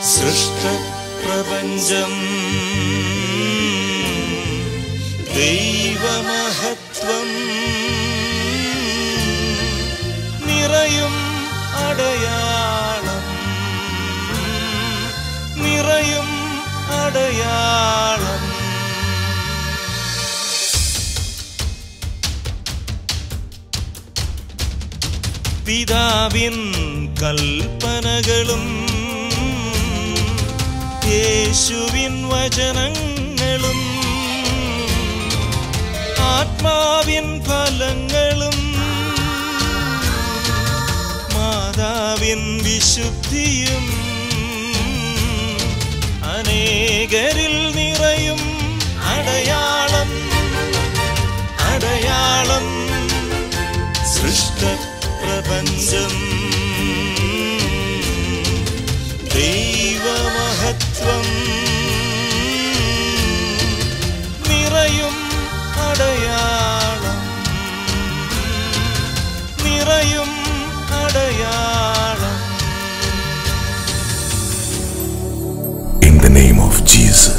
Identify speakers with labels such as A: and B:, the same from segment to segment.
A: സൃഷ്ടപ്രപഞ്ചം ദൈവമഹത്വം നിറയും അടയാളം നിറയും അടയാളം പിതാവിൻ കൽപ്പനകളും യേശുവിൻ വചനങ്ങളും ആത്മാവിൻ ഫലങ്ങളും മാതാവിൻ വിശുദ്ധിയും അനേകരിൽ നിറയും അടയാളം അടയാളം സൃഷ്ടപ്രപഞ്ചം ദൈവമഹത്വം നിറയും അടയാളം നിറയും അടയാളം
B: In the name of Jesus.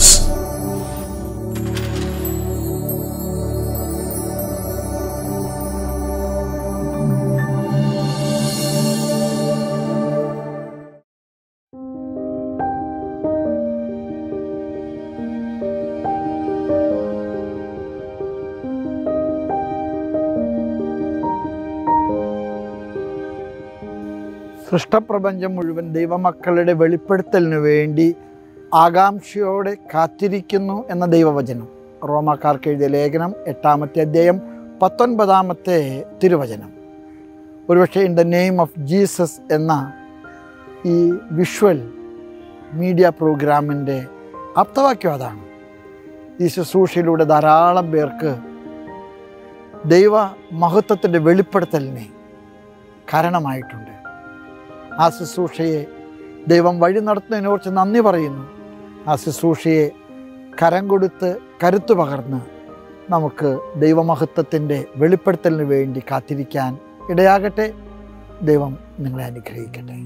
C: സൃഷ്ടപ്രപഞ്ചം മുഴുവൻ ദൈവമക്കളുടെ വെളിപ്പെടുത്തലിന് വേണ്ടി ആകാംക്ഷയോടെ കാത്തിരിക്കുന്നു എന്ന ദൈവവചനം റോമാക്കാർക്ക് എഴുതിയ ലേഖനം എട്ടാമത്തെ അധ്യായം പത്തൊൻപതാമത്തെ തിരുവചനം ഒരുപക്ഷെ in the name of Jesus എന്ന ഈ വിഷ്വൽ മീഡിയ പ്രോഗ്രാമിൻ്റെ ആപ്തവാക്യം അതാണ് ഈ ശുശ്രൂഷയിലൂടെ ധാരാളം പേർക്ക് ദൈവ മഹത്വത്തിൻ്റെ വെളിപ്പെടുത്തലിനെ കാരണമായിട്ടുണ്ട് ആ ശുശ്രൂഷയെ ദൈവം വഴി നടത്തുന്നതിനെക്കുറിച്ച് നന്ദി പറയുന്നു ആ ശുശ്രൂഷയെ കരം കൊടുത്ത് കരുത്തു പകർന്ന് നമുക്ക് ദൈവമഹത്വത്തിൻ്റെ വെളിപ്പെടുത്തലിന് വേണ്ടി കാത്തിരിക്കാൻ ഇടയാകട്ടെ ദൈവം നിങ്ങളെ അനുഗ്രഹിക്കട്ടെ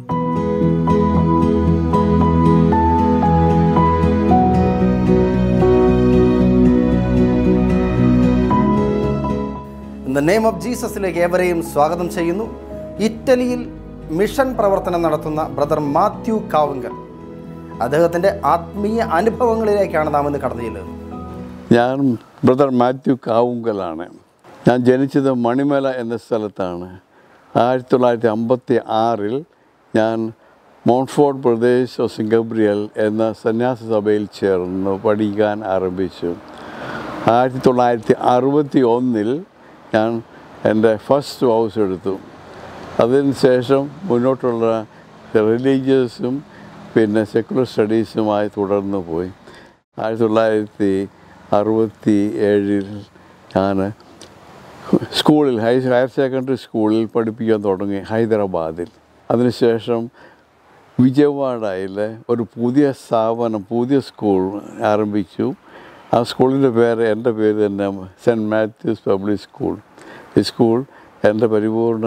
D: ഇൻ ദ നെയിം ഓഫ് ജീസസിലേക്ക് ഏവരെയും സ്വാഗതം ചെയ്യുന്നു ഇറ്റലിയിൽ മിഷൻ പ്രവർത്തനം നടത്തുന്ന ബ്രദർ മാത്യു കാവുങ്കൽ അദ്ദേഹത്തിൻ്റെ ആത്മീയ അനുഭവങ്ങളിലേക്കാണ് നാം ഇന്ന് കടന്നു ചെല്ലുന്നത്
E: ഞാൻ ബ്രദർ മാത്യു കാവുങ്കലാണ് ഞാൻ ജനിച്ചത് മണിമല എന്ന സ്ഥലത്താണ് ആയിരത്തി തൊള്ളായിരത്തി അമ്പത്തി ആറിൽ ഞാൻ മോൺഫോർഡ് പ്രദേശ് ഓഫ് സിംഗബ്രിയൽ എന്ന സന്യാസ സഭയിൽ ചേർന്ന് പഠിക്കാൻ ആരംഭിച്ചു ആയിരത്തി തൊള്ളായിരത്തി അറുപത്തി ഒന്നിൽ ഞാൻ എൻ്റെ ഫസ്റ്റ് ഹൗസ് എടുത്തു അതിന് ശേഷം മുന്നോട്ടുള്ള റിലീജിയസും പിന്നെ സെക്കുലർ സ്റ്റഡീസുമായി തുടർന്ന് പോയി ആയിരത്തി തൊള്ളായിരത്തി അറുപത്തി ഏഴിൽ ഞാൻ സ്കൂളിൽ ഹൈ ഹയർ സെക്കൻഡറി സ്കൂളിൽ പഠിപ്പിക്കാൻ തുടങ്ങി ഹൈദരാബാദിൽ അതിനുശേഷം വിജയവാഡയിൽ ഒരു പുതിയ സ്ഥാപനം പുതിയ സ്കൂൾ ആരംഭിച്ചു ആ സ്കൂളിൻ്റെ പേര് എൻ്റെ പേര് തന്നെ സെൻറ്റ് മാത്യൂസ് പബ്ലിക് സ്കൂൾ ഈ സ്കൂൾ എൻ്റെ പരിപൂർണ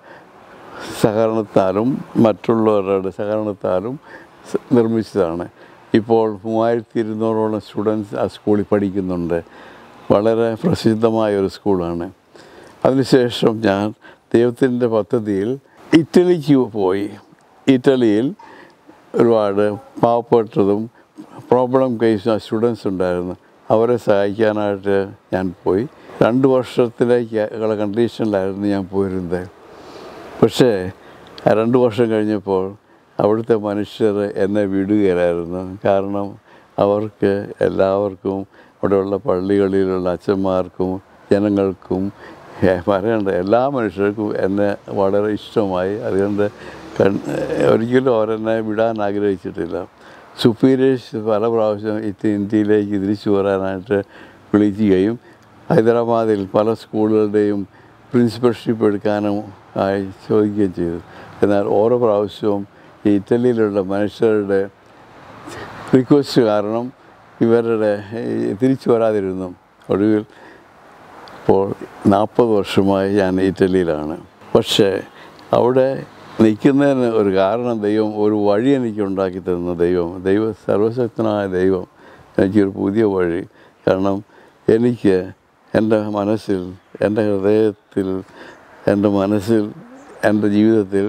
E: സഹകരണത്താലും മറ്റുള്ളവരുടെ സഹകരണത്താലും സ- നിർമ്മിച്ചതാണ് ഇപ്പോൾ മൂവായിരത്തി ഇരുന്നൂറോളം സ്റ്റുഡൻസ് ആ സ്കൂളിൽ പഠിക്കുന്നുണ്ട് വളരെ പ്രസിദ്ധമായ ഒരു സ്കൂളാണ് അതിനുശേഷം ഞാൻ ദൈവത്തിൻ്റെ പദ്ധതിയിൽ ഇറ്റലിക്ക് പോയി ഇറ്റലിയിൽ ഒരുപാട് പാവപ്പെട്ടതും പ്രോബ്ലം കേസ് സ്റ്റുഡൻസ് ഉണ്ടായിരുന്നു അവരെ സഹായിക്കാനായിട്ട് ഞാൻ പോയി രണ്ട് വർഷത്തിലേക്ക് ഉള്ള കണ്ടീഷനിലായിരുന്നു ഞാൻ പോയിരുന്നത് പക്ഷേ ആ രണ്ട് വർഷം കഴിഞ്ഞപ്പോൾ അവിടുത്തെ മനുഷ്യർ എന്നെ വിടുകയില്ലായിരുന്നു കാരണം അവർക്ക് എല്ലാവർക്കും അവിടെയുള്ള പള്ളികളിലുള്ള അച്ഛന്മാർക്കും ജനങ്ങൾക്കും ഏ, പറയണ്ട എല്ലാ മനുഷ്യർക്കും എന്നെ വളരെ ഇഷ്ടമായി അതുകൊണ്ട് കൺ ഒരിക്കലും അവരെന്നെ വിടാൻ ആഗ്രഹിച്ചിട്ടില്ല സുപ്പീരിയേഴ്സ് പല പ്രാവശ്യം ഇത് ഇന്ത്യയിലേക്ക് തിരിച്ചു വരാനായിട്ട് വിളിക്കുകയും ഹൈദരാബാദിൽ പല സ്കൂളുകളുടെയും പ്രിൻസിപ്പൽഷിപ്പ് എടുക്കാനും ആയി ചോദിക്കുകയും ചെയ്തു എന്നാൽ ഓരോ പ്രാവശ്യവും ഈ ഇറ്റലിയിലുള്ള മനുഷ്യരുടെ റിക്വസ്റ്റ് കാരണം ഇവരുടെ ഈ തിരിച്ചു വരാതിരുന്നു ഒടുവിൽ ഇപ്പോൾ നാൽപ്പത് വർഷമായി ഞാൻ ഇറ്റലിയിലാണ് പക്ഷേ അവിടെ നിൽക്കുന്നതിന് ഒരു കാരണം ദൈവം ഒരു വഴി എനിക്ക് ഉണ്ടാക്കി തന്ന ദൈവം ദൈവ സർവശക്തനായ ദൈവം എനിക്കൊരു പുതിയ വഴി കാരണം എനിക്ക് എൻ്റെ മനസ്സിൽ എൻ്റെ ഹൃദയത്തിൽ എൻ്റെ മനസ്സിൽ എൻ്റെ ജീവിതത്തിൽ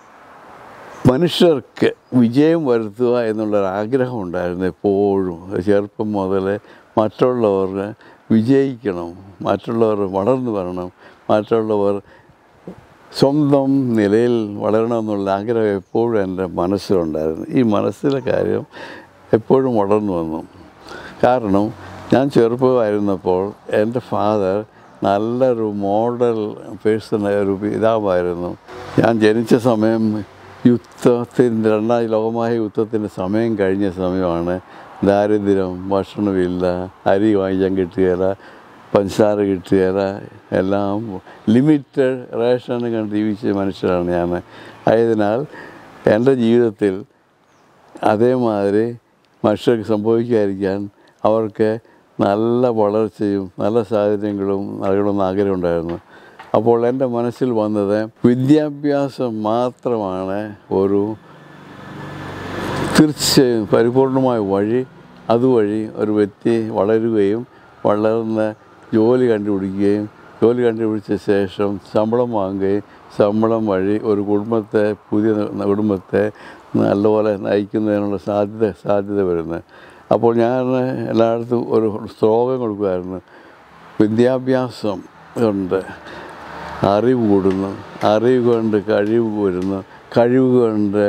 E: മനുഷ്യർക്ക് വിജയം വരുത്തുക എന്നുള്ളൊരു ആഗ്രഹം ഉണ്ടായിരുന്നു എപ്പോഴും ചെറുപ്പം മുതൽ മറ്റുള്ളവർ വിജയിക്കണം മറ്റുള്ളവർ വളർന്നു വരണം മറ്റുള്ളവർ സ്വന്തം നിലയിൽ വളരണമെന്നുള്ള ആഗ്രഹം എപ്പോഴും എൻ്റെ മനസ്സിലുണ്ടായിരുന്നു ഈ മനസ്സിലെ കാര്യം എപ്പോഴും വളർന്നു വന്നു കാരണം ഞാൻ ചെറുപ്പമായിരുന്നപ്പോൾ എൻ്റെ ഫാദർ നല്ലൊരു മോഡൽ പേഴ്സൺ ഒരു പിതാവായിരുന്നു ഞാൻ ജനിച്ച സമയം യുദ്ധത്തിൻ്റെ രണ്ടാം ലോകമായ യുദ്ധത്തിൻ്റെ സമയം കഴിഞ്ഞ സമയമാണ് ദാരിദ്ര്യം ഭക്ഷണമില്ല അരി വാങ്ങിക്കാൻ കിട്ടുകയില്ല പഞ്ചസാര കിട്ടുകയില്ല എല്ലാം ലിമിറ്റഡ് റേഷൻ കണ്ട് ജീവിച്ച മനുഷ്യരാണ് ഞാൻ ആയതിനാൽ എൻ്റെ ജീവിതത്തിൽ അതേമാതിരി മനുഷ്യർക്ക് സംഭവിക്കാതിരിക്കാൻ അവർക്ക് നല്ല വളർച്ചയും നല്ല സാഹചര്യങ്ങളും നൽകണമെന്ന് ആഗ്രഹമുണ്ടായിരുന്നു അപ്പോൾ എൻ്റെ മനസ്സിൽ വന്നത് വിദ്യാഭ്യാസം മാത്രമാണ് ഒരു തീർച്ചയായും പരിപൂർണമായ വഴി അതുവഴി ഒരു വ്യക്തി വളരുകയും വളർന്ന് ജോലി കണ്ടുപിടിക്കുകയും ജോലി കണ്ടുപിടിച്ച ശേഷം ശമ്പളം വാങ്ങുകയും ശമ്പളം വഴി ഒരു കുടുംബത്തെ പുതിയ ന- കുടുംബത്തെ നല്ലപോലെ നയിക്കുന്നതിനുള്ള സാധ്യത സാധ്യത വരുന്നത് അപ്പോൾ ഞാൻ എല്ലായിടത്തും ഒരു ശ്ലോകം കൊടുക്കുമായിരുന്നു വിദ്യാഭ്യാസം കൊണ്ട് അറിവ് കൂടുന്നു അറിവ് കൊണ്ട് കഴിവ് വരുന്നു കഴിവ് കൊണ്ട്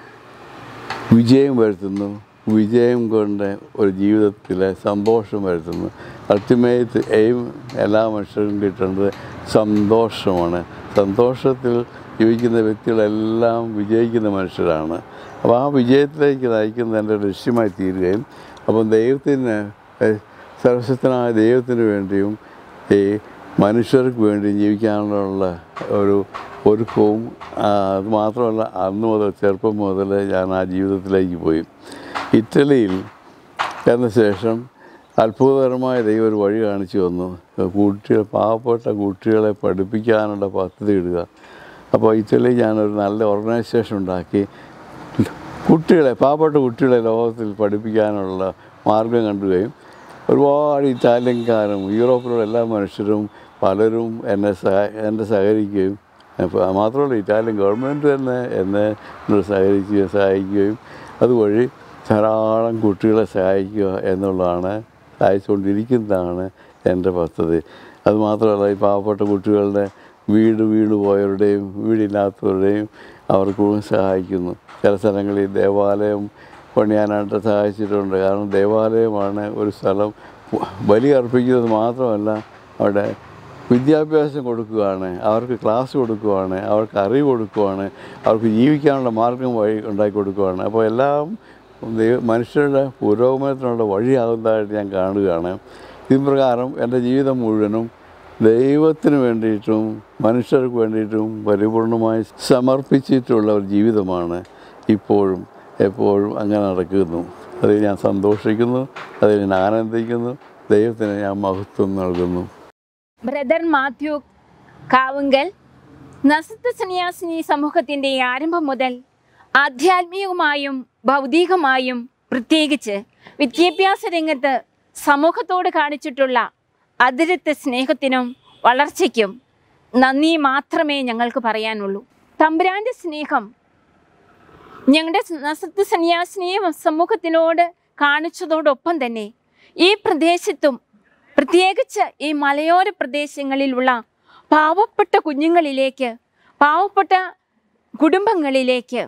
E: വിജയം വരുത്തുന്നു വിജയം കൊണ്ട് ഒരു ജീവിതത്തിലെ സന്തോഷം വരുത്തുന്നു അൾട്ടിമേറ്റ് എയിം എല്ലാ മനുഷ്യർക്കും കിട്ടേണ്ടത് സന്തോഷമാണ് സന്തോഷത്തിൽ ജീവിക്കുന്ന വ്യക്തികളെല്ലാം വിജയിക്കുന്ന മനുഷ്യരാണ് അപ്പോൾ ആ വിജയത്തിലേക്ക് നയിക്കുന്ന എൻ്റെ ലക്ഷ്യമായി തീരുകയും അപ്പം ദൈവത്തിന് ഏഹ്, സർവശക്തനായ ദൈവത്തിന് വേണ്ടിയും ഈ മനുഷ്യർക്ക് വേണ്ടി ജീവിക്കാനുള്ള ഒരു ഒരുക്കവും ആ, അത് മാത്രമല്ല അന്ന് മുതൽ ചെറുപ്പം മുതൽ ഞാൻ ആ ജീവിതത്തിലേക്ക് പോയി ഇറ്റലിയിൽ എന്ന ശേഷം അത്ഭുതകരമായ ദൈവം ഒരു വഴി കാണിച്ചു തന്നു കുട്ടികൾ പാവപ്പെട്ട കുട്ടികളെ പഠിപ്പിക്കാനുള്ള പദ്ധതി ഇടുക അപ്പോൾ ഇറ്റലിയിൽ ഞാനൊരു നല്ല ഓർഗനൈസേഷൻ ഉണ്ടാക്കി കുട്ടികളെ പാവപ്പെട്ട കുട്ടികളെ ലോകത്തിൽ പഠിപ്പിക്കാനുള്ള മാർഗം കണ്ടുകയും ഒരുപാട് ഇറ്റാലിയൻകാരും യൂറോപ്പിലുള്ള എല്ലാ മനുഷ്യരും പലരും എന്നെ സഹ എന്നെ സഹകരിക്കുകയും അപ്പോൾ മാത്രമല്ല ഇറ്റാലിയൻ ഗവൺമെൻറ് തന്നെ എന്നെ എന്നോട് സഹകരിക്കുകയും സഹായിക്കുകയും അതുവഴി ധാരാളം കുട്ടികളെ സഹായിക്കുക എന്നുള്ളതാണ് സഹായിച്ചുകൊണ്ടിരിക്കുന്നതാണ് എൻ്റെ പദ്ധതി അതുമാത്രമല്ല ഈ പാവപ്പെട്ട കുട്ടികളുടെ വീട് വീട് പോയവരുടെയും വീടില്ലാത്തവരുടെയും അവർക്ക് സഹായിക്കുന്നു ചില സ്ഥലങ്ങളിൽ ദേവാലയം പണിയാനായിട്ട് സഹായിച്ചിട്ടുണ്ട് കാരണം ദേവാലയമാണ് ഒരു സ്ഥലം ബലി അർപ്പിക്കുന്നത് മാത്രമല്ല അവിടെ വിദ്യാഭ്യാസം കൊടുക്കുകയാണ് അവർക്ക് ക്ലാസ് കൊടുക്കുകയാണ് അവർക്ക് അറിവ് കൊടുക്കുകയാണ് അവർക്ക് ജീവിക്കാനുള്ള മാർഗം വഴി ഉണ്ടാക്കി കൊടുക്കുകയാണ് അപ്പോൾ എല്ലാം ദൈവ- മനുഷ്യരുടെ പുരോഗമനത്തിനുള്ള വഴിയാകുന്നതായിട്ട് ഞാൻ കാണുകയാണ് ഇതിൻ പ്രകാരം എൻ്റെ ജീവിതം മുഴുവനും ദൈവത്തിന് വേണ്ടിയിട്ടും മനുഷ്യർക്ക് വേണ്ടിയിട്ടും പരിപൂർണമായി സമർപ്പിച്ചിട്ടുള്ള ഒരു ജീവിതമാണ് ഇപ്പോഴും എപ്പോഴും അങ്ങനെ നടക്കുന്നു അതിൽ ഞാൻ സന്തോഷിക്കുന്നു അതിൽ ഞാൻ ആനന്ദിക്കുന്നു ദൈവത്തിന് ഞാൻ മഹത്വം നൽകുന്നു
F: ബ്രദർ മാത്യു കാവുങ്കൽ നസത്ത് സന്യാസിനി സമൂഹത്തിൻ്റെ ആരംഭം മുതൽ ആധ്യാത്മികമായും ഭൗതികമായും പ്രത്യേകിച്ച് വിദ്യാഭ്യാസ രംഗത്ത് സമൂഹത്തോട് കാണിച്ചിട്ടുള്ള അതിരത്തെ സ്നേഹത്തിനും വളർച്ചയ്ക്കും നന്ദി മാത്രമേ ഞങ്ങൾക്ക് പറയാനുള്ളൂ തമ്പുരാൻ്റെ സ്നേഹം ഞങ്ങളുടെ നസത്ത് സന്യാസിനി സമൂഹത്തിനോട് കാണിച്ചതോടൊപ്പം തന്നെ ഈ പ്രദേശത്തും പ്രത്യേകിച്ച് ഈ മലയോര പ്രദേശങ്ങളിലുള്ള പാവപ്പെട്ട കുഞ്ഞുങ്ങളിലേക്ക് പാവപ്പെട്ട കുടുംബങ്ങളിലേക്ക്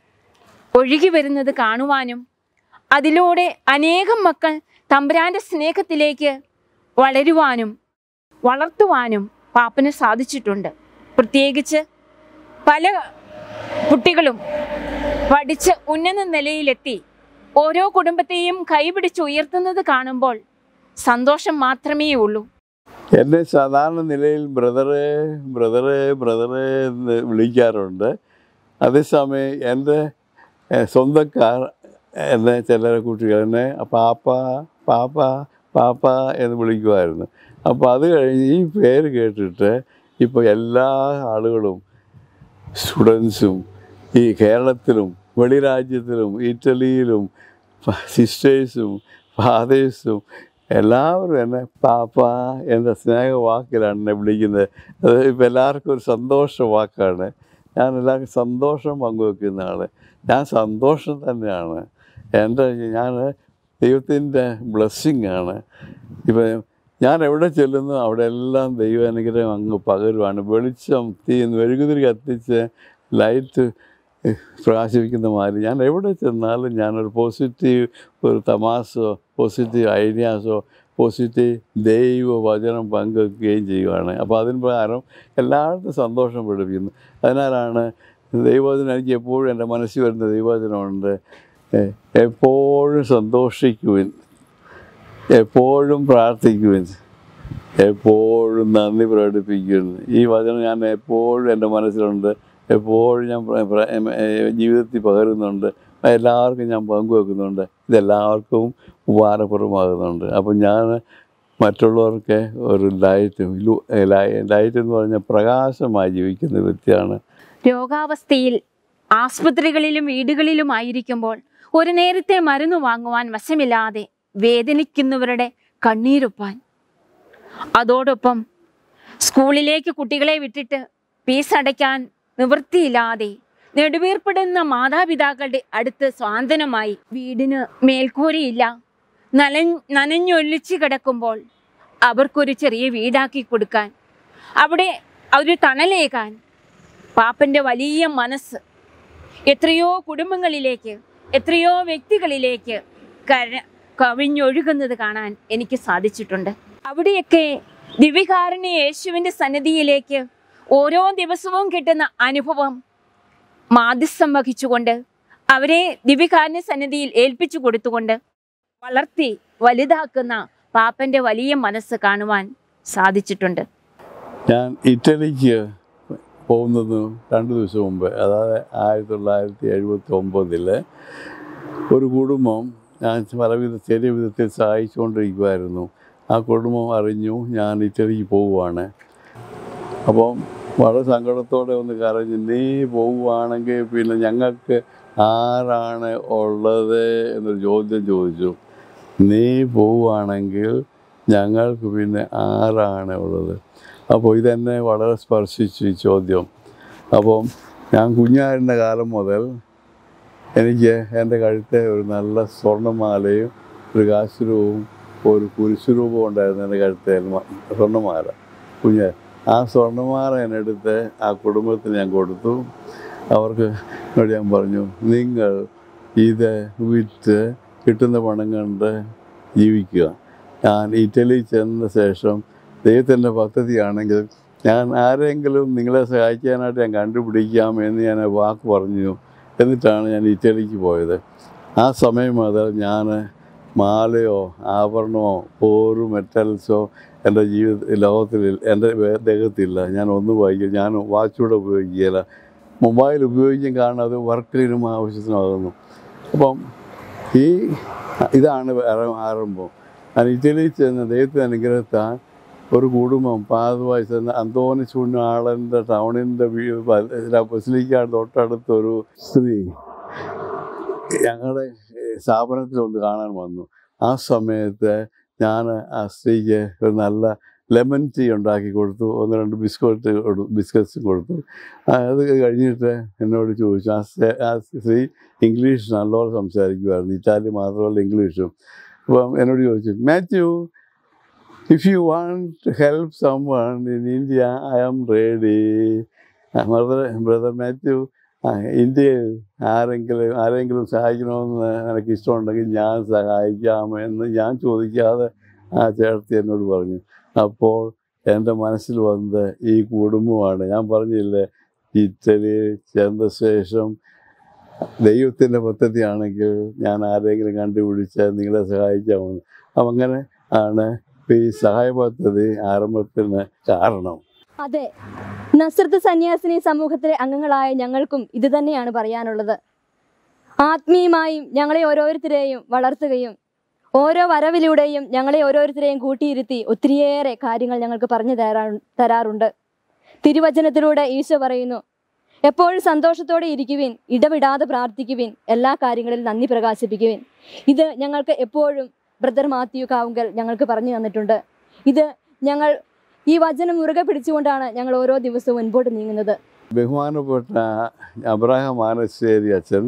F: ഒഴുകി വരുന്നത് കാണുവാനും അതിലൂടെ അനേകം മക്കൾ തമ്പുരാൻ്റെ സ്നേഹത്തിലേക്ക് വളരുവാനും വളർത്തുവാനും പാപ്പന് സാധിച്ചിട്ടുണ്ട് പ്രത്യേകിച്ച് പല കുട്ടികളും പഠിച്ച് ഉന്നത നിലയിലെത്തി ഓരോ കുടുംബത്തെയും കൈപിടിച്ച് ഉയർത്തുന്നത് കാണുമ്പോൾ സന്തോഷം മാത്രമേ ഉള്ളൂ
E: എന്നെ സാധാരണ നിലയിൽ ബ്രദറെ ബ്രദറെ ബ്രദറെ എന്ന് വിളിക്കാറുണ്ട് അതേസമയം എൻ്റെ ഏഹ്, സ്വന്തക്കാർ എന്നെ ചില കുട്ടികൾ എന്നെ പാപ്പ പാപ്പ പാപ്പ എന്ന് വിളിക്കുമായിരുന്നു അപ്പോൾ അത് കഴിഞ്ഞ് ഈ പേര് കേട്ടിട്ട് ഇപ്പോൾ എല്ലാ ആളുകളും സ്റ്റുഡൻസും ഈ കേരളത്തിലും വെളിരാജ്യത്തിലും ഇറ്റലിയിലും സിസ്റ്റേഴ്സും ഫാദേഴ്സും എല്ലാവരും എന്നെ പാപ്പ എന്ന സ്നേഹവാക്കിലാണ് എന്നെ വിളിക്കുന്നത് അത് ഇപ്പം എല്ലാവർക്കും ഒരു സന്തോഷ വാക്കാണ് ഞാൻ എല്ലാവർക്കും സന്തോഷം പങ്കുവെക്കുന്ന ആൾ ഞാൻ സന്തോഷം തന്നെയാണ് എൻ്റെ ഞാൻ ദൈവത്തിൻ്റെ ബ്ലെസ്സിങ് ആണ് ഇപ്പം ഞാൻ എവിടെ ചെല്ലുന്നു അവിടെ എല്ലാം ദൈവാനുഗ്രഹം അങ്ങ് പകരുവാണ് വെളിച്ചം തീ മെഴുകുതിരി കത്തിച്ച് ലൈറ്റ് പ്രകാശിപ്പിക്കുന്ന മാതിരി ഞാൻ എവിടെ ചെന്നാലും ഞാനൊരു പോസിറ്റീവ് ഒരു തമാസോ പോസിറ്റീവ് ഐഡിയാസോ പോസിറ്റീവ് ദൈവ വചനം പങ്കുവെക്കുകയും ചെയ്യുവാണ് അപ്പോൾ അതിന് പ്രകാരം എല്ലായിടത്തും സന്തോഷം പഠിപ്പിക്കുന്നു അതിനാലാണ് ദൈവവചനം എനിക്ക് എപ്പോഴും എൻ്റെ മനസ്സിൽ വരുന്ന ദൈവവചനമുണ്ട് എ- എപ്പോഴും സന്തോഷിക്കുവിൻ എപ്പോഴും പ്രാർത്ഥിക്കുവിൻ എപ്പോഴും നന്ദി പ്രകടിപ്പിക്കുന്നു ഈ വചനം ഞാൻ എപ്പോഴും എൻ്റെ മനസ്സിലുണ്ട് എപ്പോഴും ഞാൻ പ്ര- പ്ര- എം- ഏ, ജീവിതത്തിൽ പകരുന്നുണ്ട് എല്ലാവർക്കും ഞാൻ പങ്കുവെക്കുന്നുണ്ട് ഇതെല്ലാവർക്കും ഉപകാരപ്രദമാകുന്നുണ്ട് അപ്പം ഞാൻ മറ്റുള്ളവർക്ക് ഒരു ലൈറ്റ് ലു- ഏ, ലൈ- ലൈറ്റ് എന്ന് പറഞ്ഞാൽ പ്രകാശമായി ജീവിക്കുന്ന വ്യക്തിയാണ്
F: രോഗാവസ്ഥയിൽ ആസ്പത്രികളിലും വീടുകളിലുമായിരിക്കുമ്പോൾ ഒരു നേരത്തെ മരുന്ന് വാങ്ങുവാൻ വശമില്ലാതെ വേദനിക്കുന്നവരുടെ കണ്ണീരൊപ്പാൻ അതോടൊപ്പം സ്കൂളിലേക്ക് കുട്ടികളെ വിട്ടിട്ട് ഫീസ് അടയ്ക്കാൻ നിവൃത്തിയില്ലാതെ നെടുവീർപ്പെടുന്ന മാതാപിതാക്കളുടെ അടുത്ത് സ്വാന്തനമായി വീടിന് മേൽക്കൂരയില്ല നന നനഞ്ഞൊലിച്ച് കിടക്കുമ്പോൾ അവർക്കൊരു ചെറിയ വീടാക്കി കൊടുക്കാൻ അവിടെ ഒരു തണലേകാൻ പാപ്പൻ്റെ വലിയ മനസ്സ് എത്രയോ കുടുംബങ്ങളിലേക്ക് എത്രയോ വ്യക്തികളിലേക്ക് കര കവിഞ്ഞൊഴുകുന്നത് കാണാൻ എനിക്ക് സാധിച്ചിട്ടുണ്ട് അവിടെയൊക്കെ ദിവ്യകാരുണ്യ യേശുവിൻ്റെ സന്നിധിയിലേക്ക് ഓരോ ദിവസവും കിട്ടുന്ന അനുഭവം മാധ്യസ്ഥം വഹിച്ചുകൊണ്ട് അവരെ ദിവ്യകാരുണ്യ സന്നിധിയിൽ ഏൽപ്പിച്ചു കൊടുത്തുകൊണ്ട് വളർത്തി വലുതാക്കുന്ന പാപ്പൻ്റെ വലിയ മനസ്സ് കാണുവാൻ സാധിച്ചിട്ടുണ്ട്
E: ഞാൻ ഇറ്റലിക്ക് പോകുന്നത് രണ്ട് ദിവസം മുമ്പ് അതായത് ആയിരത്തി തൊള്ളായിരത്തി എഴുപത്തി ഒമ്പതിൽ ഒരു കുടുംബം ഞാൻ പല വിധ ചെറിയ വിധത്തിൽ സഹായിച്ചുകൊണ്ടിരിക്കുമായിരുന്നു ആ കുടുംബം അറിഞ്ഞു ഞാൻ ഇറ്റലിക്ക് പോവുകയാണ് അപ്പം വളരെ സങ്കടത്തോടെ ഒന്ന് കരഞ്ഞു നീ പോവുകയാണെങ്കിൽ പിന്നെ ഞങ്ങൾക്ക് ആരാണ് ഉള്ളത് എന്നൊരു ചോദ്യം ചോദിച്ചു നീ പോവുകയാണെങ്കിൽ ഞങ്ങൾക്ക് പിന്നെ ആരാണ് ഉള്ളത് അപ്പോൾ ഇതെന്നെ വളരെ സ്പർശിച്ചു ഈ ചോദ്യം അപ്പം ഞാൻ കുഞ്ഞായിരുന്ന കാലം മുതൽ എനിക്ക് എൻ്റെ കഴുത്തെ ഒരു നല്ല സ്വർണ്ണമാലയും ഒരു കാശുരൂപവും ഒരു കുരിശുരൂപവും ഉണ്ടായിരുന്നു എൻ്റെ കഴുത്തെ സ്വർണ്ണമാല കുഞ്ഞ് ആ സ്വർണ്ണമാല എന്നെടുത്ത് ആ കുടുംബത്തിന് ഞാൻ കൊടുത്തു അവർക്ക് എന്നോട് ഞാൻ പറഞ്ഞു നിങ്ങൾ ഇത് വിറ്റ് കിട്ടുന്ന പണം കൊണ്ട് ജീവിക്കുക ഞാൻ ഇറ്റലി ചെന്ന ശേഷം ദൈവത്തിൻ്റെ പദ്ധതിയാണെങ്കിൽ ഞാൻ ആരെങ്കിലും നിങ്ങളെ സഹായിക്കാനായിട്ട് ഞാൻ കണ്ടുപിടിക്കാം എന്ന് ഞാൻ വാക്ക് പറഞ്ഞു എന്നിട്ടാണ് ഞാൻ ഇറ്റലിക്ക് പോയത് ആ സമയം മുതൽ ഞാൻ മാലയോ ആഭരണമോ ഒരു മെറ്റൽസോ എൻ്റെ ജീവിത ലോകത്തിൽ എൻ്റെ വേ- ദേഹത്തില്ല ഞാൻ ഒന്നും വായിക്കില്ല ഞാൻ വാച്ചൂടെ ഉപയോഗിക്കുകയില്ല മൊബൈൽ ഉപയോഗിക്കും കാരണം അത് വർക്കിനും ആവശ്യത്തിനാകുന്നു അപ്പം ഈ ഇതാണ് ആര- ആരംഭം ഞാൻ ഇറ്റലിയിൽ ചെന്ന് ദൈവത്തെ അനുഗ്രഹത്താൽ ഒരു കുടുംബം പാതുവായി ചെന്ന് അന്തോണി ചുണ്ണാളൻ്റെ ടൗണിൻ്റെ ബസിലിക്കാട് തൊട്ടടുത്തൊരു സ്ത്രീ ഞങ്ങളുടെ സ്ഥാപനത്തിൽ ഒന്ന് കാണാൻ വന്നു ആ സമയത്ത് ഞാൻ ആ സ്ത്രീക്ക് ഒരു നല്ല ലെമൺ ടീ ഉണ്ടാക്കി കൊടുത്തു ഒന്ന് രണ്ട് ബിസ്ക്കറ്റ് ബിസ്ക്കറ്റ്സ് കൊടുത്തു ആ, അത് കഴിഞ്ഞിട്ട് എന്നോട് ചോദിച്ചു ആ സ്ത്രീ- ആ സ്ത്രീ ഇംഗ്ലീഷ് നല്ലോണം സംസാരിക്കുമായിരുന്നു ഇറ്റാലി മാത്രമല്ല ഇംഗ്ലീഷും അപ്പം എന്നോട് ചോദിച്ചു Mathew if you want to help someone in India I am ready brother brother Mathew ആ, ഇന്ത്യയിൽ ആരെങ്കിലും ആരെങ്കിലും സഹായിക്കണമെന്ന് എനിക്ക് ഇഷ്ടമുണ്ടെങ്കിൽ ഞാൻ സഹായിക്കാമെന്ന് ഞാൻ ചോദിക്കാതെ ആ ചേർത്തി എന്നോട് പറഞ്ഞു അപ്പോൾ എൻ്റെ മനസ്സിൽ വന്നത് ഈ കുടുംബമാണ് ഞാൻ പറഞ്ഞില്ലേ ഇറ്റലിയിൽ ചെന്ന ശേഷം ദൈവത്തിൻ്റെ പദ്ധതിയാണെങ്കിൽ ഞാൻ ആരെങ്കിലും കണ്ടുപിടിച്ച് നിങ്ങളെ സഹായിക്കാമെന്ന് അപ്പം അങ്ങനെ ആണ് ഈ സഹായ പദ്ധതി ആരംഭത്തിന് കാരണം
G: അതെ നസ്രത്ത് സന്യാസിനി സമൂഹത്തിലെ അംഗങ്ങളായ ഞങ്ങൾക്കും ഇത് തന്നെയാണ് പറയാനുള്ളത് ആത്മീയമായും ഞങ്ങളെ ഓരോരുത്തരെയും വളർത്തുകയും ഓരോ വരവിലൂടെയും ഞങ്ങളെ ഓരോരുത്തരെയും കൂട്ടിയിരുത്തി ഒത്തിരിയേറെ കാര്യങ്ങൾ ഞങ്ങൾക്ക് പറഞ്ഞു തരാ തരാറുണ്ട് തിരുവചനത്തിലൂടെ ഈശോ പറയുന്നു എപ്പോഴും സന്തോഷത്തോടെ ഇരിക്കുവിൻ ഇടവിടാതെ പ്രാർത്ഥിക്കുവിൻ എല്ലാ കാര്യങ്ങളിലും നന്ദി പ്രകാശിപ്പിക്കുവിൻ ഇത് ഞങ്ങൾക്ക് എപ്പോഴും ബ്രദർ മാത്യു കാവുങ്കൽ ഞങ്ങൾക്ക് പറഞ്ഞു തന്നിട്ടുണ്ട് ഇത് ഞങ്ങൾ ഈ വചനം മുറുകെ പിടിച്ചുകൊണ്ടാണ് ഞങ്ങൾ ഓരോ ദിവസവും മുൻപോട്ട് നീങ്ങുന്നത്
E: ബഹുമാനപ്പെട്ട അബ്രഹാം ആനശ്ശേരി അച്ഛൻ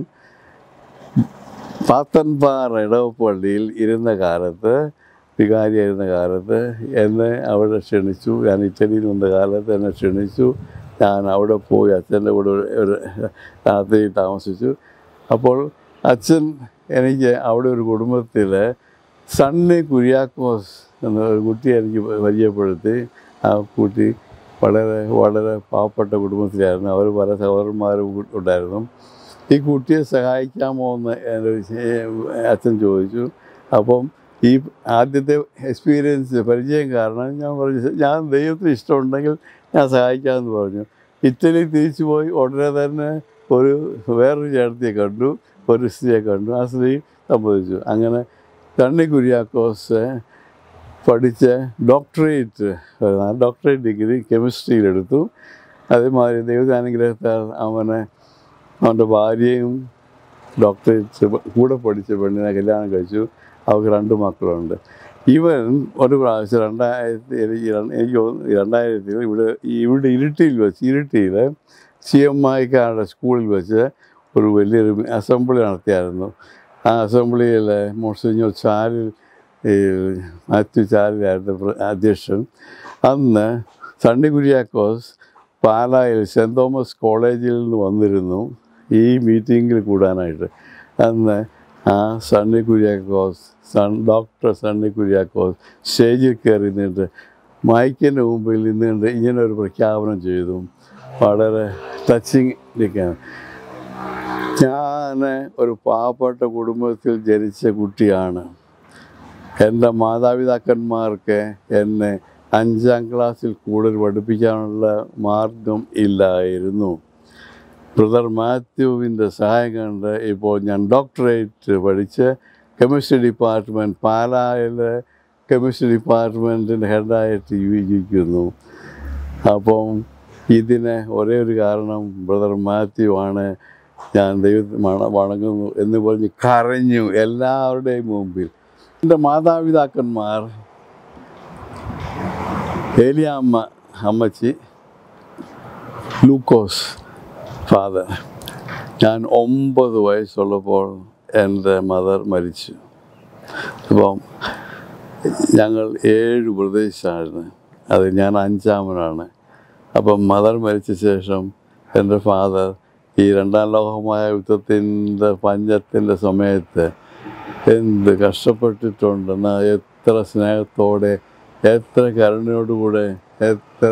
E: പാത്തൻപാറ ഇടവപ്പള്ളിയിൽ ഇരുന്ന കാലത്ത് വികാരിയായിരുന്ന കാലത്ത് എന്നെ അവിടെ ക്ഷണിച്ചു ഞാൻ ഇറ്റലിയിൽ വന്ന കാലത്ത് എന്നെ ക്ഷണിച്ചു ഞാൻ അവിടെ പോയി അച്ഛൻ്റെ കൂടെ ഒരു- ഒരു രാത്രി താമസിച്ചു അപ്പോൾ അച്ഛൻ എനിക്ക് അവിടെ ഒരു കുടുംബത്തിൽ സണ്ണി കുര്യാക്കോസ് എന്ന ഒരു കുട്ടിയെ എനിക്ക് പരിചയപ്പെടുത്തി ആ കുട്ടി വളരെ വളരെ പാവപ്പെട്ട കുടുംബത്തിലായിരുന്നു അവർ പല സഹോദരന്മാരും കൂ- ഉണ്ടായിരുന്നു ഈ കുട്ടിയെ സഹായിക്കാമോ എന്ന് എന്നോട് ചെ- അച്ഛൻ ചോദിച്ചു അപ്പം ഈ ആദ്യത്തെ എക്സ്പീരിയൻസ് പരിചയം കാരണം ഞാൻ പറഞ്ഞു ഞാൻ ദൈവത്തിന് ഇഷ്ടമുണ്ടെങ്കിൽ ഞാൻ സഹായിക്കാമെന്ന് പറഞ്ഞു ഇറ്റലി തിരിച്ചു പോയി ഉടനെ തന്നെ ഒരു വേറൊരു ചേട്ടത്തിയെ കണ്ടു ഒരു സ്ത്രീയെ കണ്ടു ആ സ്ത്രീ സമ്മതിച്ചു അങ്ങനെ തണ്ണി കുര്യാക്കോസ് പഠിച്ച ഡോക്ടറേറ്റ് ഡോക്ടറേറ്റ് ഡിഗ്രി കെമിസ്ട്രിയിലെടുത്തു അതേമാതിരി ദൈവദാനുഗ്രഹത്താൽ അവനെ അവൻ്റെ ഭാര്യയും ഡോക്ടറേറ്റ് കൂടെ പഠിച്ച പെണ്ണിനെ കല്യാണം കഴിച്ചു അവർക്ക് രണ്ട് മക്കളുണ്ട് ഇവൻ ഒരു പ്രാവശ്യം രണ്ടായിരത്തി എനിക്ക് രണ്ട് എനിക്ക് തോന്നുന്നു രണ്ടായിരത്തിൽ ഇവിടെ ഇവിടെ ഇരുട്ടിയിൽ വെച്ച് ഇരുട്ടിയിൽ സി എം ഐക്കാരുടെ സ്കൂളിൽ വെച്ച് ഒരു വലിയൊരു അസംബ്ലി നടത്തിയായിരുന്നു ആ അസംബ്ലിയിൽ മോൺസിഞ്ഞോർ ചാലിൽ ഈ മാത്യു ചാലിലായിരുന്നു പ്ര- അധ്യക്ഷൻ അന്ന് സണ്ണി കുര്യാക്കോസ് പാലായിൽ സെൻറ് തോമസ് കോളേജിൽ നിന്ന് വന്നിരുന്നു ഈ മീറ്റിങ്ങിൽ കൂടാനായിട്ട് അന്ന് ആ സണ്ണി കുര്യാക്കോസ് സൺ ഡോക്ടർ സണ്ണി കുര്യാക്കോസ് സ്റ്റേജിൽ കയറി നിന്നിട്ട് മൈക്കിൻ്റെ മുമ്പിൽ നിന്നുകൊണ്ട് ഇങ്ങനെ ഒരു പ്രഖ്യാപനം ചെയ്തു വളരെ ടച്ചിങ് ഇരിക്കുകയാണ് ഞാൻ ഒരു പാവപ്പെട്ട കുടുംബത്തിൽ ജനിച്ച കുട്ടിയാണ് എൻ്റെ മാതാപിതാക്കന്മാർക്ക് എന്നെ അഞ്ചാം ക്ലാസ്സിൽ കൂടുതൽ പഠിപ്പിക്കാനുള്ള മാർഗം ഇല്ലായിരുന്നു ബ്രദർ മാത്യുവിൻ്റെ സഹായം കണ്ട് ഇപ്പോൾ ഞാൻ ഡോക്ടറേറ്റ് പഠിച്ച് കെമിസ്ട്രി ഡിപ്പാർട്ട്മെൻറ്റ് പാലായിലെ കെമിസ്ട്രി ഡിപ്പാർട്ട്മെൻറ്റിൻ്റെ ഹെഡായിട്ട് ജീവിക്കുന്നു അപ്പം ഇതിന് ഒരേ ഒരു കാരണം ബ്രദർ മാത്യു ആണ് ഞാൻ ദൈവത്തെ മണ വണങ്ങുന്നു എന്ന് പറഞ്ഞ് കരഞ്ഞു എല്ലാവരുടെയും മുമ്പിൽ എൻ്റെ മാതാപിതാക്കന്മാർ ഏലിയാമ്മ അമ്മച്ചി ലൂക്കോസ് ഫാദർ ഞാൻ ഒമ്പത് വയസ്സുള്ളപ്പോൾ എൻ്റെ മദർ മരിച്ചു അപ്പം ഞങ്ങൾ ഏഴ് പ്രദേശമായിരുന്നു അത് ഞാൻ അഞ്ചാമനാണ് അപ്പം മദർ മരിച്ച ശേഷം എൻ്റെ ഫാദർ ഈ രണ്ടാം ലോകമായ യുദ്ധത്തിൻ്റെ പഞ്ചത്തിൻ്റെ സമയത്ത് എന്ത് കഷ്ടപ്പെട്ടിട്ടുണ്ടെന്ന് എത്ര സ്നേഹത്തോടെ എത്ര കരുണയോടുകൂടെ എത്ര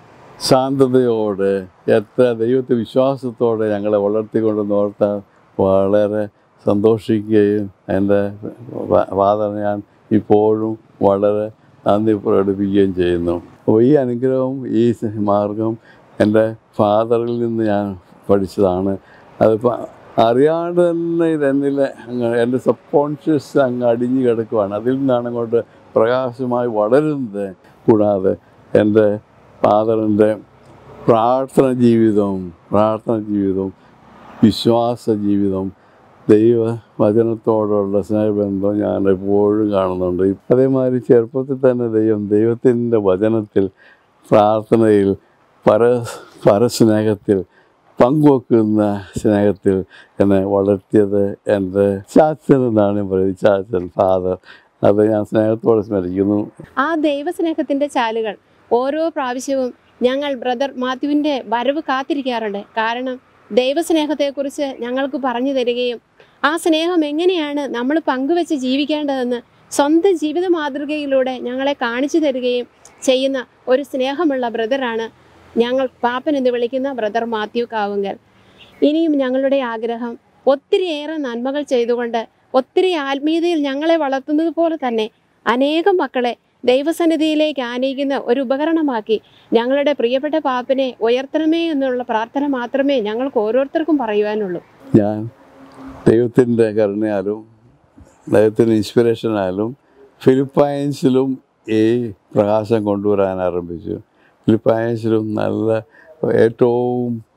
E: ശാന്തതയോടെ എത്ര ദൈവത്തെ വിശ്വാസത്തോടെ ഞങ്ങളെ വളർത്തിക്കൊണ്ട് നോർത്താൻ വളരെ സന്തോഷിക്കുകയും എൻ്റെ ഫാദറിനെ ഞാൻ ഇപ്പോഴും വളരെ നന്ദി പ്രകടിപ്പിക്കുകയും ചെയ്യുന്നു അപ്പോൾ ഈ അനുഗ്രഹം ഈ മാർഗം എൻ്റെ ഫാദറിൽ നിന്ന് ഞാൻ പഠിച്ചതാണ് അതിപ്പോൾ അറിയാതെ തന്നെ ഇതെന്നിൽ അങ്ങ് എൻ്റെ സബ് കോൺഷ്യസ് അങ്ങ് അടിഞ്ഞു കിടക്കുവാണ് അതിൽ നിന്നാണ് അങ്ങോട്ട് പ്രകാശമായി വളരുന്നത് കൂടാതെ എൻ്റെ ഫാദറിൻ്റെ പ്രാർത്ഥന ജീവിതവും പ്രാർത്ഥന ജീവിതവും വിശ്വാസ ജീവിതം ദൈവ വചനത്തോടുള്ള സ്നേഹബന്ധം ഞാൻ എപ്പോഴും കാണുന്നുണ്ട് അതേമാതിരി ചെറുപ്പത്തിൽ തന്നെ ദൈവം ദൈവത്തിൻ്റെ വചനത്തിൽ പ്രാർത്ഥനയിൽ പര പരസ്നേഹത്തിൽ പങ്കുവെക്കുന്ന സ്നേഹത്തിൽ എന്നെ വളർത്തിയത് എൻ്റെ ചാച്ചൻ എന്നാണ് ഞാൻ പറയുന്നത് ചാച്ചൻ ഫാദർ അത് ഞാൻ സ്നേഹത്തോടെ സ്മരിക്കുന്നു
H: ആ ദൈവസ്നേഹത്തിൻ്റെ ചാലുകൾ ഓരോ പ്രാവശ്യവും ഞങ്ങൾ ബ്രദർ മാത്യുവിൻ്റെ വരവ് കാത്തിരിക്കാറുണ്ട് കാരണം ദൈവസ്നേഹത്തെക്കുറിച്ച് ഞങ്ങൾക്ക് പറഞ്ഞു തരികയും ആ സ്നേഹം എങ്ങനെയാണ് നമ്മൾ പങ്കുവെച്ച് ജീവിക്കേണ്ടതെന്ന് സ്വന്തം ജീവിത മാതൃകയിലൂടെ ഞങ്ങളെ കാണിച്ചു തരികയും ചെയ്യുന്ന ഒരു സ്നേഹമുള്ള ബ്രദറാണ് ഞങ്ങൾ പാപ്പൻ എന്ന് വിളിക്കുന്ന ബ്രദർ മാത്യു കാവുങ്കൽ ഇനിയും ഞങ്ങളുടെ ആഗ്രഹം ഒത്തിരിയേറെ നന്മകൾ ചെയ്തുകൊണ്ട് ഒത്തിരി ആത്മീയതയിൽ ഞങ്ങളെ വളർത്തുന്നത് പോലെ തന്നെ അനേകം മക്കളെ ദൈവസന്നിധിയിലേക്ക് ആനയിക്കുന്ന ഒരു ഉപകരണമാക്കി ഞങ്ങളുടെ പ്രിയപ്പെട്ട പാപ്പനെ ഉയർത്തണമേ എന്നുള്ള പ്രാർത്ഥന മാത്രമേ ഞങ്ങൾക്ക് ഓരോരുത്തർക്കും പറയുവാനുള്ളൂ
E: ഞാൻ ദൈവത്തിൻ്റെ കരുണയാലും ദൈവത്തിൻ്റെ ഇൻസ്പിറേഷനാലും ഫിലിപ്പൈൻസിലും ഈ പ്രകാശം കൊണ്ടുവരാൻ ആരംഭിച്ചു ഫിലിപ്പൈൻസിലും നല്ല ഏറ്റവും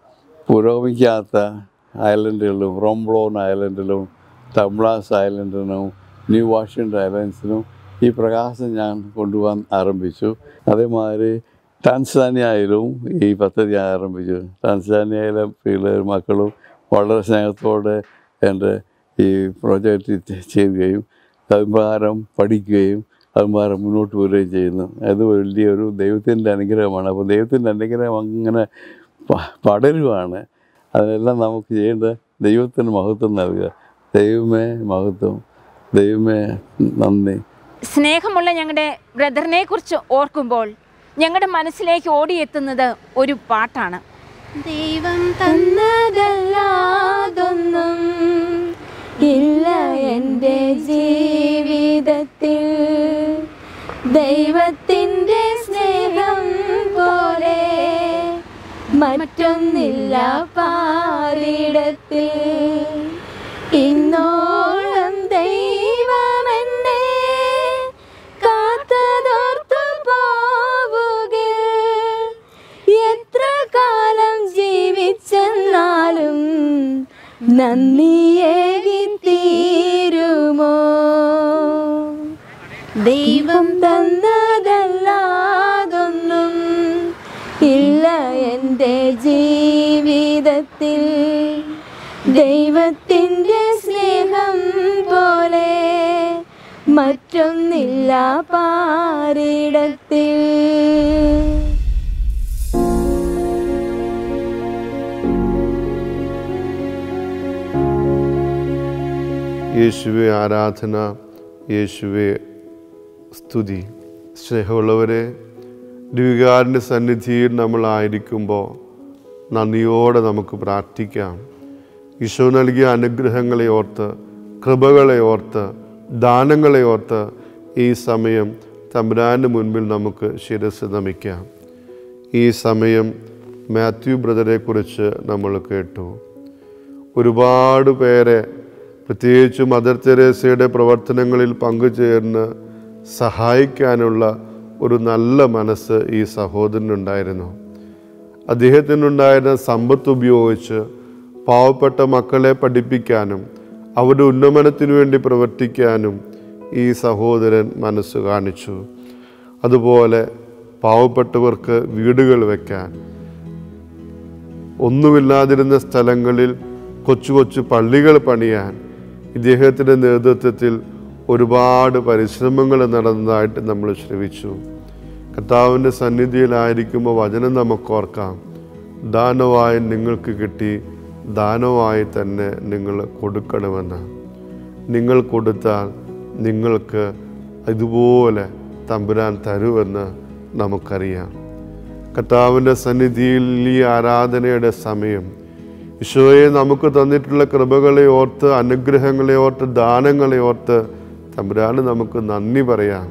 E: പുരോഗമിക്കാത്ത ഐലൻഡുകളിലും റോംബ്ലോൺ ഐലൻഡിലും തംബ്ലാസ് ഐലൻഡിനും ന്യൂ വാഷിംഗ്ടൺ ഐലൻഡ്സിനും ഈ പ്രകാശം ഞാൻ കൊണ്ടുപോകാൻ ആരംഭിച്ചു അതേമാതിരി ടാൻസാനിയയിലും ഈ പദ്ധതി ആരംഭിച്ചു ടാൻസാനിയയിലെ പിള്ളേർ മക്കളും വളരെ സ്നേഹത്തോടെ എൻ്റെ ഈ പ്രോജക്റ്റ് ചെയ്യുകയും അതുപ്രകാരം പഠിക്കുകയും അതുപ്രകാരം മുന്നോട്ട് വരികയും ചെയ്യുന്നു അത് വലിയൊരു ദൈവത്തിൻ്റെ അനുഗ്രഹമാണ് അപ്പോൾ ദൈവത്തിൻ്റെ അനുഗ്രഹം അങ്ങനെ പ- പടരുവാണ് അതിനെല്ലാം നമുക്ക് ചെയ്യേണ്ട ദൈവത്തിന് മഹത്വം നൽകുക ദൈവമേ മഹത്വം ദൈവമേ നന്ദി
F: സ്നേഹമുള്ള ഞങ്ങളുടെ ബ്രദറിനെ കുറിച്ച് ഓർക്കുമ്പോൾ ഞങ്ങളുടെ മനസ്സിലേക്ക് ഓടിയെത്തുന്നത് ഒരു പാട്ടാണ്
G: ദൈവം തന്നതല്ലാതൊന്നും ഇല്ല എൻ്റെ ജീവിതത്തിൽ ദൈവത്തിൻ്റെ സ്നേഹം പോലെ മറ്റൊന്നില്ല പാരിടത്തിൽ ഇന്നോളം ദൈവമെന്നെ കാത്തതോർത്തു പോവുകിൽ എത്ര കാലം ജീവിച്ചെന്നാലും നന്ദിയേകി തീരുമോ ദൈവം തന്നതല്ലാതൊന്നും ഇല്ല എൻ്റെ ജീവിതത്തിൽ ദൈവത്തിൻ്റെ സ്നേഹം പോലെ മറ്റൊന്നില്ല പാരിടത്തിൽ
I: യേശുവെ ആരാധന യേശുവെ സ്തുതി സ്നേഹമുള്ളവരെ ദിവ്യകാരൻ്റെ സന്നിധിയിൽ നമ്മളായിരിക്കുമ്പോൾ നന്ദിയോടെ നമുക്ക് പ്രാർത്ഥിക്കാം ഈശോ നൽകിയ അനുഗ്രഹങ്ങളെ ഓർത്ത് കൃപകളെ ഓർത്ത് ദാനങ്ങളെ ഓർത്ത് ഈ സമയം തമ്പുരാൻ്റെ മുൻപിൽ നമുക്ക് ശിരസ് നമിക്കാം ഈ സമയം മാത്യു ബ്രദറെ നമ്മൾ കേട്ടു ഒരുപാട് പേരെ പ്രത്യേകിച്ച് മദർ തെരേസയുടെ പ്രവർത്തനങ്ങളിൽ പങ്കുചേർന്ന് സഹായിക്കാനുള്ള ഒരു നല്ല മനസ്സ് ഈ സഹോദരനുണ്ടായിരുന്നു അദ്ദേഹത്തിനുണ്ടായിരുന്ന സമ്പത്ത് ഉപയോഗിച്ച് പാവപ്പെട്ട മക്കളെ പഠിപ്പിക്കാനും അവരുടെ ഉന്നമനത്തിനു വേണ്ടി പ്രവർത്തിക്കാനും ഈ സഹോദരൻ മനസ്സ് കാണിച്ചു അതുപോലെ പാവപ്പെട്ടവർക്ക് വീടുകൾ വയ്ക്കാൻ ഒന്നുമില്ലാതിരുന്ന സ്ഥലങ്ങളിൽ കൊച്ചു കൊച്ചു പള്ളികൾ പണിയാൻ ഇദ്ദേഹത്തിൻ്റെ നേതൃത്വത്തിൽ ഒരുപാട് പരിശ്രമങ്ങൾ നടന്നതായിട്ട് നമ്മൾ ശ്രമിച്ചു കർത്താവിൻ്റെ സന്നിധിയിലായിരിക്കുമ്പോൾ വചനം നമുക്ക് ഓർക്കാം ദാനമായി നിങ്ങൾക്ക് കിട്ടി ദാനമായി തന്നെ നിങ്ങൾ കൊടുക്കണമെന്ന് നിങ്ങൾ കൊടുത്താൽ നിങ്ങൾക്ക് ഇതുപോലെ തമ്പുരാൻ തരുമെന്ന് നമുക്കറിയാം കർത്താവിൻ്റെ സന്നിധിയിൽ ഈ ആരാധനയുടെ സമയം ഈശോയെ നമുക്ക് തന്നിട്ടുള്ള കൃപകളെ ഓർത്ത് അനുഗ്രഹങ്ങളെ ഓർത്ത് ദാനങ്ങളെ ഓർത്ത് തമ്പുരാന് നമുക്ക് നന്ദി പറയാം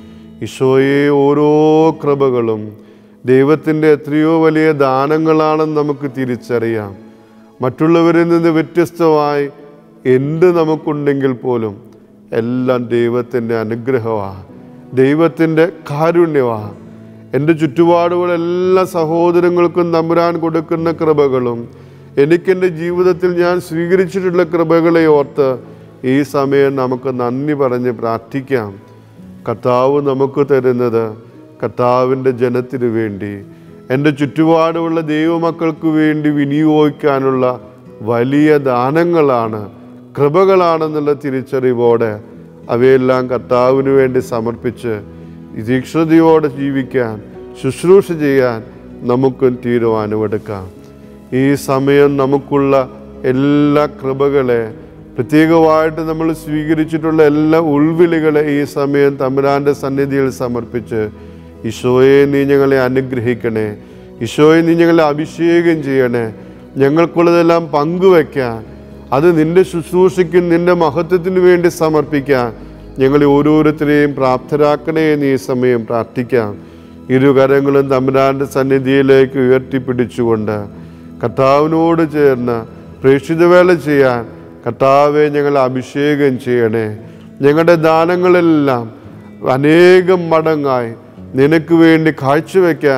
I: ഈശോയെ ഓരോ കൃപകളും ദൈവത്തിൻ്റെ എത്രയോ വലിയ ദാനങ്ങളാണെന്ന് നമുക്ക് തിരിച്ചറിയാം മറ്റുള്ളവരിൽ നിന്ന് വ്യത്യസ്തമായി എന്ത് നമുക്കുണ്ടെങ്കിൽ പോലും എല്ലാം ദൈവത്തിൻ്റെ അനുഗ്രഹമാണ് ദൈവത്തിൻ്റെ കാരുണ്യമാണ് എൻ്റെ ചുറ്റുപാടുകളെല്ലാ സഹോദരങ്ങൾക്കും തമ്പുരാൻ കൊടുക്കുന്ന കൃപകളും എനിക്കെൻ്റെ ജീവിതത്തിൽ ഞാൻ സ്വീകരിച്ചിട്ടുള്ള കൃപകളെ ഓർത്ത് ഈ സമയം നമുക്ക് നന്ദി പറഞ്ഞ് പ്രാർത്ഥിക്കാം കർത്താവ് നമുക്ക് തരുന്നത് കർത്താവിൻ്റെ ജനത്തിനു വേണ്ടി എൻ്റെ ചുറ്റുപാടുമുള്ള ദൈവമക്കൾക്ക് വേണ്ടി വിനിയോഗിക്കാനുള്ള വലിയ ദാനങ്ങളാണ് കൃപകളാണെന്നുള്ള തിരിച്ചറിവോടെ അവയെല്ലാം കർത്താവിന് വേണ്ടി സമർപ്പിച്ച് തീക്ഷ്ണതയോടെ ജീവിക്കാൻ ശുശ്രൂഷ ചെയ്യാൻ നമുക്കും തീരുമാനമെടുക്കാം ഈ സമയം നമുക്കുള്ള എല്ലാ കൃപകളെ പ്രത്യേകമായിട്ട് നമ്മൾ സ്വീകരിച്ചിട്ടുള്ള എല്ലാ ഉൾവിളികളെ ഈ സമയം തമ്പുരാൻ്റെ സന്നിധിയിൽ സമർപ്പിച്ച് ഈശോയെ നീ ഞങ്ങളെ അനുഗ്രഹിക്കണേ ഈശോയെ നീ ഞങ്ങളെ അഭിഷേകം ചെയ്യണേ ഞങ്ങൾക്കുള്ളതെല്ലാം പങ്കുവയ്ക്കാൻ അത് നിന്റെ ശുശ്രൂഷയ്ക്കും നിന്റെ മഹത്വത്തിനു വേണ്ടി സമർപ്പിക്കാൻ ഞങ്ങളെ ഓരോരുത്തരെയും പ്രാപ്തരാക്കണേ എന്ന് ഈ സമയം പ്രാർത്ഥിക്കാം ഇരുകരങ്ങളും തമ്പുരാൻ്റെ സന്നിധിയിലേക്ക് ഉയർത്തിപ്പിടിച്ചുകൊണ്ട് കർത്താവിനോട് ചേർന്ന് പ്രേക്ഷിതവേല ചെയ്യാൻ കർത്താവെ ഞങ്ങൾ അഭിഷേകം ചെയ്യണേ ഞങ്ങളുടെ ദാനങ്ങളെല്ലാം അനേകം മടങ്ങായി നിനക്ക് വേണ്ടി കാഴ്ചവെക്കാൻ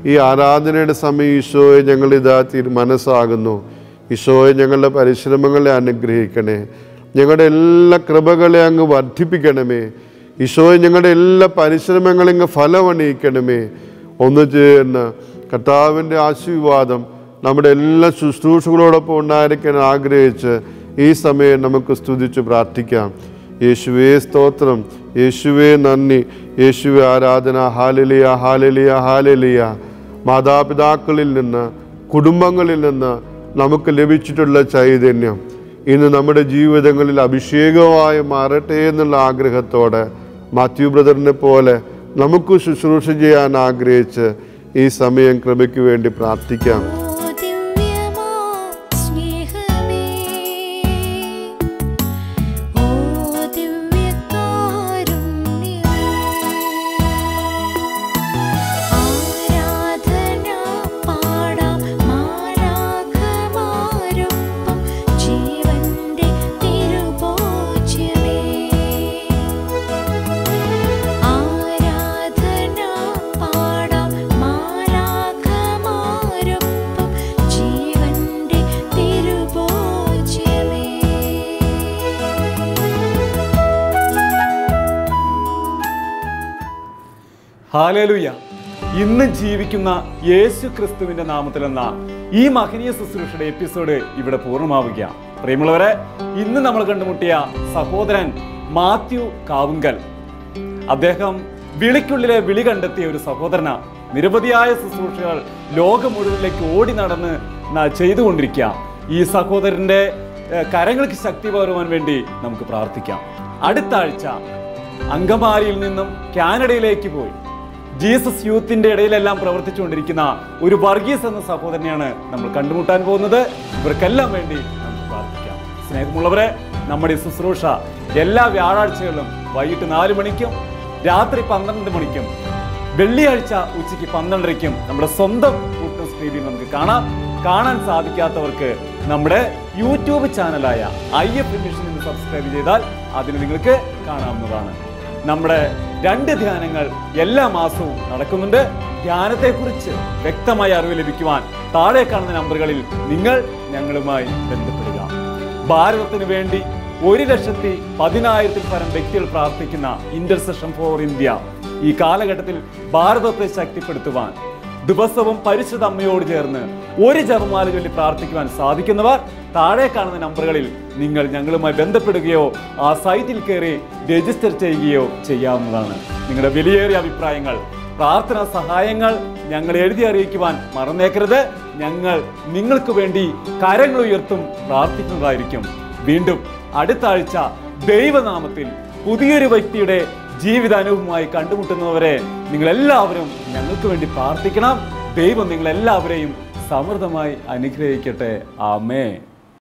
I: ഈ ആരാധനയുടെ സമയം ഈശോയെ ഞങ്ങൾ ഇതാ തീർ മനസ്സാകുന്നു ഈശോയെ ഞങ്ങളുടെ പരിശ്രമങ്ങളെ അനുഗ്രഹിക്കണേ ഞങ്ങളുടെ എല്ലാ കൃപകളെ അങ്ങ് വർദ്ധിപ്പിക്കണമേ ഈശോയെ ഞങ്ങളുടെ എല്ലാ പരിശ്രമങ്ങളെ അങ്ങ് ഫലമണിയിക്കണമേ ഒന്ന് ചേർന്ന് കർത്താവിൻ്റെ ആശീർവാദം നമ്മുടെ എല്ലാ ശുശ്രൂഷകളോടൊപ്പം ഉണ്ടായിരിക്കാൻ ആഗ്രഹിച്ച് ഈ സമയം നമുക്ക് സ്തുതിച്ച് പ്രാർത്ഥിക്കാം യേശുവേ സ്തോത്രം യേശുവേ നന്ദി യേശുവേ ആരാധന ഹാലലിയ ഹാലലിയ ഹാലലിയ മാതാപിതാക്കളിൽ നിന്ന് കുടുംബങ്ങളിൽ നിന്ന് നമുക്ക് ലഭിച്ചിട്ടുള്ള ചൈതന്യം ഇന്ന് നമ്മുടെ ജീവിതങ്ങളിൽ അഭിഷേകമായി മാറട്ടെ എന്നുള്ള ആഗ്രഹത്തോടെ മാത്യു ബ്രദറിനെ പോലെ നമുക്ക് ശുശ്രൂഷ ചെയ്യാൻ ആഗ്രഹിച്ച് ഈ സമയം കൃപയ്ക്ക് വേണ്ടി പ്രാർത്ഥിക്കാം
J: ഹാലേലുയ ഇന്ന് ജീവിക്കുന്ന യേശു ക്രിസ്തുവിന്റെ നാമത്തിലെന്ന ഈ മഹനീയ ശുശ്രൂഷയുടെ എപ്പിസോഡ് ഇവിടെ പൂർണ്ണമാവുകയാണ് പ്രിയമുള്ളവരെ ഇന്ന് നമ്മൾ കണ്ടുമുട്ടിയ സഹോദരൻ മാത്യു കാവുങ്കൽ അദ്ദേഹം വിളിക്കുള്ളിലെ വിളി കണ്ടെത്തിയ ഒരു സഹോദരന നിരവധിയായ ശുശ്രൂഷകൾ ലോകം മുഴുവനിലേക്ക് ഓടി നടന്ന് ന- ചെയ്തുകൊണ്ടിരിക്കുക ഈ സഹോദരന്റെ ഏഹ്, കരങ്ങൾക്ക് ശക്തി പകരുവാൻ വേണ്ടി നമുക്ക് പ്രാർത്ഥിക്കാം അടുത്ത ആഴ്ച അങ്കമാലിയിൽ നിന്നും കാനഡയിലേക്ക് പോയി ജീസസ് യൂത്തിന്റെ ഇടയിലെല്ലാം പ്രവർത്തിച്ചുകൊണ്ടിരിക്കുന്ന ഒരു വർഗീസ് എന്ന സഹോദരനെയാണ് നമ്മൾ കണ്ടുമുട്ടാൻ പോകുന്നത് ഇവർക്കെല്ലാം വേണ്ടി നമുക്ക് പ്രാർത്ഥിക്കാം സ്നേഹമുള്ളവരെ നമ്മുടെ ഈ ശുശ്രൂഷ എല്ലാ വ്യാഴാഴ്ചകളിലും വൈകിട്ട് നാല് മണിക്കും രാത്രി പന്ത്രണ്ട് മണിക്കും വെള്ളിയാഴ്ച ഉച്ചയ്ക്ക് പന്ത്രണ്ടരയ്ക്കും നമ്മുടെ സ്വന്തം ഫുട്നസ് ടി വിയിൽ നമുക്ക് കാണാം കാണാൻ സാധിക്കാത്തവർക്ക് നമ്മുടെ യൂട്യൂബ് ചാനലായ ഐ എഫ് മിഷൻ എന്ന് സബ്സ്ക്രൈബ് ചെയ്താൽ അതിന് നിങ്ങൾക്ക് കാണാവുന്നതാണ് നമ്മുടെ രണ്ട് ധ്യാനങ്ങൾ എല്ലാ മാസവും നടക്കുന്നുണ്ട് ധ്യാനത്തെക്കുറിച്ച് വ്യക്തമായ അറിവ് ലഭിക്കുവാൻ താഴെ കാണുന്ന നമ്പറുകളിൽ നിങ്ങൾ ഞങ്ങളുമായി ബന്ധപ്പെടുക ഭാരതത്തിന് വേണ്ടി ഒരു ലക്ഷത്തി പതിനായിരത്തിൽ പരം വ്യക്തികൾ പ്രാർത്ഥിക്കുന്ന ഇന്റർസെഷൻ ഫോർ ഇന്ത്യ ഈ കാലഘട്ടത്തിൽ ഭാരതത്തെ ശക്തിപ്പെടുത്തുവാൻ ദിവസവും പരിശുദ്ധ അമ്മയോട് ചേർന്ന് ഒരു ജപമാല ചൊല്ലി പ്രാർത്ഥിക്കുവാൻ സാധിക്കുന്നവർ താഴെ കാണുന്ന നമ്പറുകളിൽ നിങ്ങൾ ഞങ്ങളുമായി ബന്ധപ്പെടുകയോ ആ സൈറ്റിൽ കയറി രജിസ്റ്റർ ചെയ്യുകയോ ചെയ്യാവുന്നതാണ് നിങ്ങളുടെ വിലയേറിയ അഭിപ്രായങ്ങൾ പ്രാർത്ഥന സഹായങ്ങൾ ഞങ്ങൾ എഴുതി അറിയിക്കുവാൻ മറന്നേക്കരുത് ഞങ്ങൾ നിങ്ങൾക്ക് വേണ്ടി കരങ്ങൾ ഉയർത്തും പ്രാർത്ഥിക്കുന്നതായിരിക്കും വീണ്ടും അടുത്ത ആഴ്ച ദൈവനാമത്തിൽ പുതിയൊരു വ്യക്തിയുടെ ജീവിതാനുഭവമായി കണ്ടുമുട്ടുന്നവരെ നിങ്ങൾ എല്ലാവരും ഞങ്ങൾക്ക് വേണ്ടി പ്രാർത്ഥിക്കണം ദൈവം നിങ്ങളെല്ലാവരെയും സമൃദ്ധമായി അനുഗ്രഹിക്കട്ടെ ആമേ